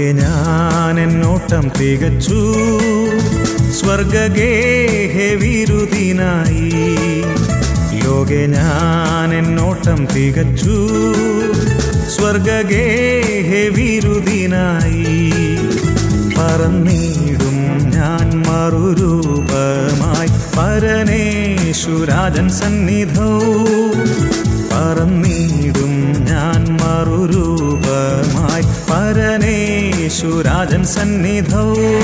ഞാൻ എന്നോട്ടം തികച്ചു സ്വർഗഗേഹെ വിരുദിനായി ലോകെ ഞാൻ എന്നോട്ടം തികച്ചു സ്വർഗഗേഹെ വിരുദിനായി പറന്നിടും ഞാൻ മറുരൂപമായി പരനേശുരാജൻ സന്നിധൗ പറന്നിടും ഞാൻ മറുരൂപമായി പരനേശുരാജൻ സന്നിധൗ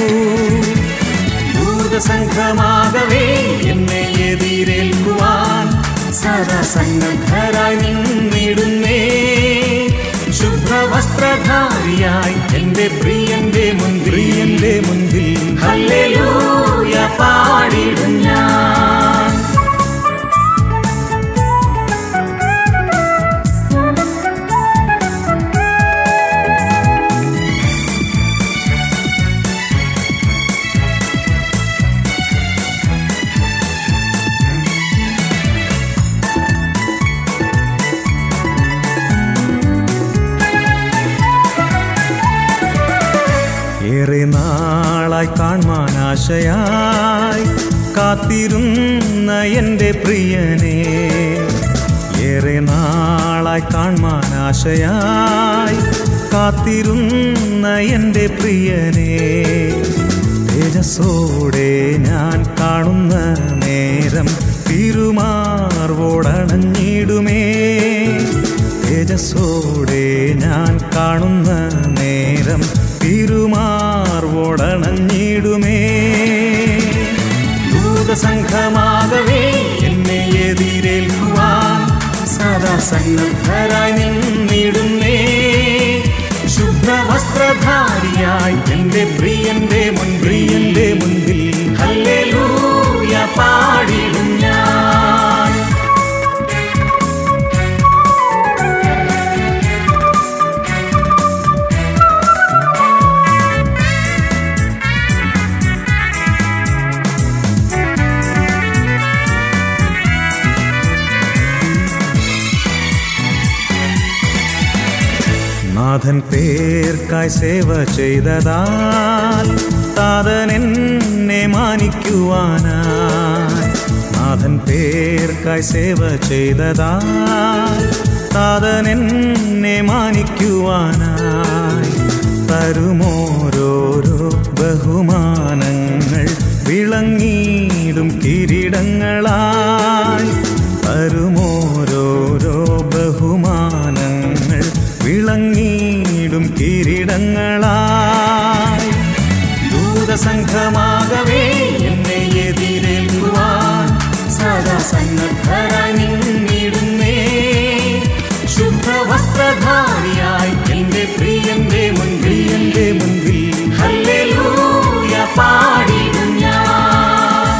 ഭൂതസംഘമാകവേ എന്നെ എതിരേൽക്കുവാൻ സദാ സന്നദ്ധരായി നിന്നിടുന്നേ ശുഭ്രവസ്ത്രധാരിയായി എന്റെ പ്രിയന്റെ മുൻപിൽ പ്രിയന്റെ മുൻപിൽ ഹല്ലേലൂയ പാടിടും ഞാൻ ഏറെ നാളായി കാണാൻ ആശയായി കാത്തിരുന്ന എൻ്റെ പ്രിയനെ ഏറെ നാളായി കാണാൻ ആശയായി കാത്തിരുന്ന എൻ്റെ പ്രിയനെ തേജസ്സോടെ ഞാൻ കാണുന്ന നേരം തിരുമാർവോടണഞ്ഞിടുമേ തേജസ്സോടെ ഞാൻ കാണുന്ന നേരം തിരുമാർവോടണഞ്ഞിടുമേ ദൂതസംഘമാകവേ എന്നെ എതിരേൽക്കുവാൻ സദാ സന്നദ്ധരായി നിന്നിടുന്നേ ശുഭ്രവസ്ത്രധാരിയായി എന്റെ പ്രിയന്റെ മുൻ പ്രിയന്റെ മുൻപിൽ ഹല്ലേലൂയ പാടിടും ഞാൻ നാഥൻ പേർക്കായി സേവ ചെയ്തതാൽ താതൻ എന്നെ മാനിക്കുവാനായി നാഥൻ പേർക്കായി സേവ ചെയ്തതാൽ താതൻ എന്നെ മാനിക്കുവാനായി തരുമോരോരോ ബഹുമാനങ്ങൾ വിളങ്ങിയിടും കിരീടങ്ങളായി തരുമോരോരോ ബഹുമാനങ്ങൾ വിളങ്ങിയിടും കിരീടങ്ങളായി ദൂതസംഘമാകവേ എന്നെ എതിരേൽക്കുവാൻ സദാ സന്നദ്ധരായി നിന്നിടുന്നേ ശുഭ്രവസ്ത്രധാരിയായി എന്റെ പ്രിയന്റെ മുൻ പ്രിയന്റെ മുൻപിൽ ഹല്ലേലൂയ പാടിടും ഞാൻ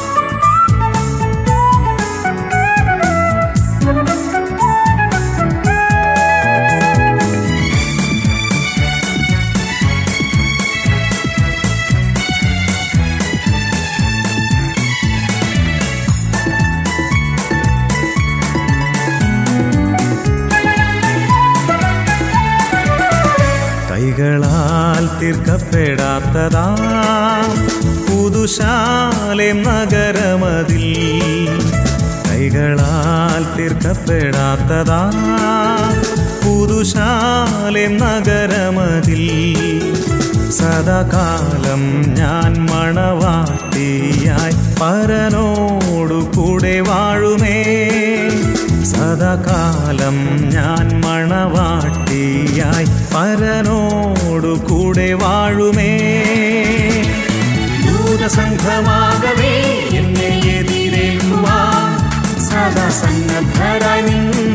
കൈകളാൽ തീർക്കപ്പെടാത്തതാ പുതുശാലെ നഗരമതിൽ കൈകളാൽ തീർക്കപ്പെടാത്തതാ പുതുശാലെ നഗരമതിൽ സദാകാലം ഞാൻ മണവാട്ടിയായി പരനോടു കൂടെ വാഴുമേ സദാകാലം ഞാൻ മണവാട്ടിയായി പരനോടു കൂടെ വാഴുമേ ദൂതസംഘമാകവേ എന്നെ എതിരേൽക്കുവാൻ സദാ സന്നദ്ധരായി നിന്നു